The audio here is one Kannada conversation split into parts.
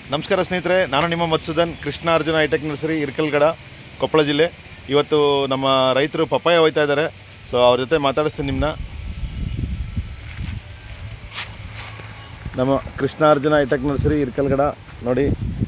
ನಮಸ್ಕಾರ ಸ್ನೇಹಿತರೆ ನಾನು ನಿಮ್ಮ ಮತ್ಸುದನ್ ಕೃಷ್ಣ ಅರ್ಜುನ ಹೈಟೆಕ್ ನರ್ಸರಿ ಇರ್ಕಲ್ಗಡ ಕೊಪ್ಪಳ ಜಿಲ್ಲೆ ಇವತ್ತು ನಮ್ಮ ರೈತರು ಪಪ್ಪಾಯ ಹೋಯ್ತಾ ಇದ್ದಾರೆ ಸೊ ಅವ್ರ ಜೊತೆ ಮಾತಾಡಿಸ್ತೀನಿ ನಿಮ್ಮನ್ನ ನಮ್ಮ ಕೃಷ್ಣ ಅರ್ಜುನ ಹೈಟೆಕ್ ನರ್ಸರಿ ಇರ್ಕಲ್ಗಡ ನೋಡಿ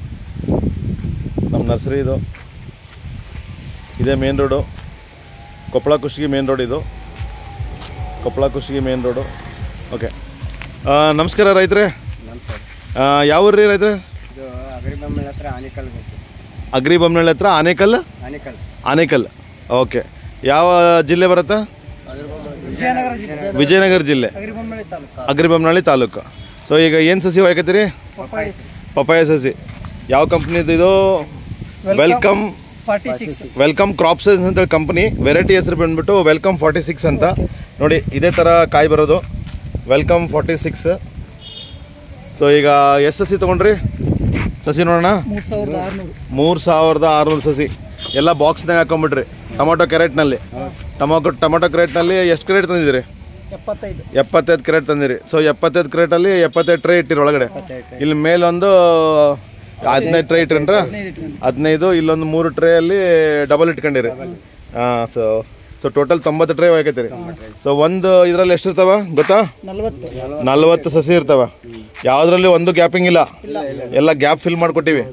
ನಮ್ಮ ನರ್ಸರಿ ಇದು ಇದೇ main road Koppal Kushtagi main road ಇದು Koppal Kushtagi main road okay ನಮಸ್ಕಾರ ರೈತರೇ ನಮಸ್ಕಾರ ಆ, ಯಾವ ಊರು ರೀ ರೈತರೇ ಇದು ಅಗರಿಬೊಮ್ಮೆ ಹತ್ರ ಆನಿಕಲ್ ಬೇಕು ಅಗ್ರಿ ಬೊಮ್ಮನಹಳ್ಳಿ ಹತ್ರ ಆನೇಕಲ್ ಆನಿಕಲ್ ಆನೇಕಲ್ ಓಕೆ ಯಾವ ಜಿಲ್ಲೆ ಬರುತ್ತಾ ವಿಜಯನಗರ ಜಿಲ್ಲೆ ವಿಜಯನಗರ ಜಿಲ್ಲೆ ಅಗರಿಬೊಮ್ಮೆ ತಾಲೂಕು ಅಗ್ರಿ ಬೊಮ್ಮನಹಳ್ಳಿ ತಾಲೂಕು ಸೊ ಈಗ ಏನು ಸಸಿ ಹೋಯ್ಕತ್ತೀರಿ ಪಪಾಯ ಸಸಿ ಯಾವ ಕಂಪ್ನಿದು ಇದು welcome forty six welcome crop science ಅಂತೇಳಿ ಕಂಪ್ನಿ ವೆರೈಟಿ ಹೆಸರು ಬಂದ್ಬಿಟ್ಟು ವೆಲ್ಕಮ್ ಫಾರ್ಟಿ ಸಿಕ್ಸ್ ಅಂತ ನೋಡಿ ಇದೇ ಥರ ಕಾಯಿ ಬರೋದು ವೆಲ್ಕಮ್ ಫಾರ್ಟಿ ಸಿಕ್ಸ್ ಸೊ ಈಗ ಎಷ್ಟು ಸಸಿ ತೊಗೊಂಡ್ರಿ ಸಸಿ ನೋಡೋಣ ಮೂರು ಸಾವಿರದ ಆರುನೂರು ಮೂರು ಸಾವಿರದ ಆರುನೂರು ಸಸಿ ಎಲ್ಲ ಬಾಕ್ಸ್ನಾಗ ಹಾಕೊಂಬಿಟ್ರಿ ಟೊಮೊಟೊ ಕ್ಯಾರೆಟ್ನಲ್ಲಿ ಟೊಮೊಟೊ ಟೊಮೊಟೊ ಕ್ಯಾರೆಟ್ನಲ್ಲಿ ಎಷ್ಟು ಕ್ರೇಟ್ ತಂದಿದ್ದೀರಿ ಎಪ್ಪತ್ತೈದು ಎಪ್ಪತ್ತೈದು ಕ್ರೇಟ್ ತಂದಿರಿ ಸೊ ಎಪ್ಪತ್ತೈದು ಕ್ರೇಟಲ್ಲಿ ಎಪ್ಪತ್ತೈದು ಟ್ರೇ ಇಟ್ಟಿರಿ ಒಳಗಡೆ ಇಲ್ಲಿ ಮೇಲೊಂದು ಹದಿನೈದು ಟ್ರೇ ಇಟ್ರೇನ್ರ ಹದಿನೈದು ಇಲ್ಲೊಂದು ಮೂರು ಟ್ರೇಯಲ್ಲಿ ಡಬಲ್ ಇಟ್ಕೊಂಡಿರಿ ಹಾಂ ಸೊ ಸೊ ಟೋಟಲ್ ತೊಂಬತ್ತು ಟ್ರೇ ಹೋಗೈತಿರಿ ಸೊ ಒಂದು ಇದರಲ್ಲಿ ಎಷ್ಟು ಇರ್ತಾವ ಗೊತ್ತಾ ನಲ್ವತ್ತು ನಲ್ವತ್ತು ಸಸಿ ಇರ್ತಾವ ಯಾವುದ್ರಲ್ಲಿ ಒಂದು ಗ್ಯಾಪಿಂಗ್ ಇಲ್ಲ ಎಲ್ಲ ಗ್ಯಾಪ್ ಫಿಲ್ ಮಾಡಿಕೊಟ್ಟಿವಿ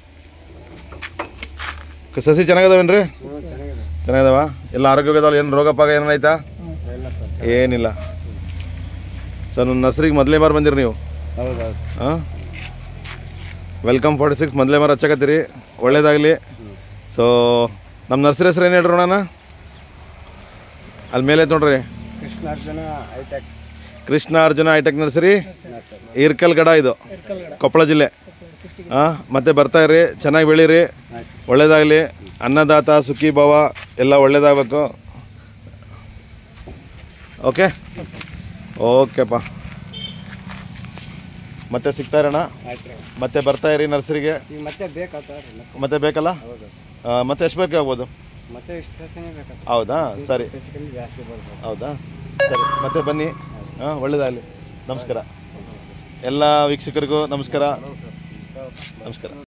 ಕ- ಸಸಿ ಚೆನ್ನಾಗದಾವೇನ್ರಿ ಚೆನ್ನಾಗದಾವ ಎಲ್ಲ ಆರೋಗ್ಯದಾವ ಏನು ರೋಗ ಪಾಗ ಏನಾಯ್ತಾ ಇಲ್ಲ ಸರ್ ಏನಿಲ್ಲ ಸರ್ ನಮ್ಮ ನರ್ಸರಿಗೆ ಮೊದಲೇ ಬಾರ್ ಬಂದಿರಿ ನೀವು ಹೌದೌದು ಹಾಂ ವೆಲ್ಕಮ್ ಫಾರ್ಟಿ ಸಿಕ್ಸ್ ಮೊದಲೇ ಬಾರ್ ಹಚ್ಚಕತ್ತೀರಿ ಒಳ್ಳೇದಾಗಲಿ ಸೊ ನಮ್ಮ ನರ್ಸರಿ ಹೆಸರು ಏನು ಹೇಳ್ರಿ ನೋಡೋಣ ಅಲ್ಲಿ ಮೇಲೆ ಐತೆ ನೋಡ್ರಿ Krishnarjuna hitech Krishna Arjuna hitech nursery Irkalgada ಇದು ಕೊಪ್ಪಳ ಜಿಲ್ಲೆ ಹಾಂ ಮತ್ತೆ ಬರ್ತಾ ಇರ್ರಿ ಚೆನ್ನಾಗಿ ಬೆಳೀರಿ ಒಳ್ಳೇದಾಗಲಿ ಅನ್ನದಾತ ಸುಖಿ ಭಾವ ಎಲ್ಲ ಒಳ್ಳೇದಾಗಬೇಕು ಓಕೆ ಓಕೆಪ್ಪ ಮತ್ತೆ ಸಿಗ್ತಾ ಇರೋಣ ಆಯ್ತು ಮತ್ತೆ ಬರ್ತಾ ಇರಿ ನರ್ಸರಿಗೆ ಈಗ ಮತ್ತೆ ಬೇಕಾಗ್ತದೆ ಮತ್ತೆ ಮತ್ತೆ ಬೇಕಲ್ಲ ಹೌದು ಆ, ಮತ್ತೆ ಎಷ್ಟು ಬೇಕಾಗ್ಬೋದು ಮತ್ತೆ ಇಷ್ಟು ಸಸಿನೇ ಬೇಕಾಗ್ತದೆ ಹೌದಾ ಸರಿ ಹೆಚ್ಚು ಕಮ್ಮಿ ಜಾಸ್ತಿ ಬರ್ಬೋದು ಹೌದಾ ಸರಿ ಮತ್ತೆ ಬನ್ನಿ ಹಾಂ ಒಳ್ಳೇದಾಗಲಿ ನಮಸ್ಕಾರ ಎಲ್ಲ ವೀಕ್ಷಕರಿಗೂ ನಮಸ್ಕಾರ ನಮಸ್ಕಾರ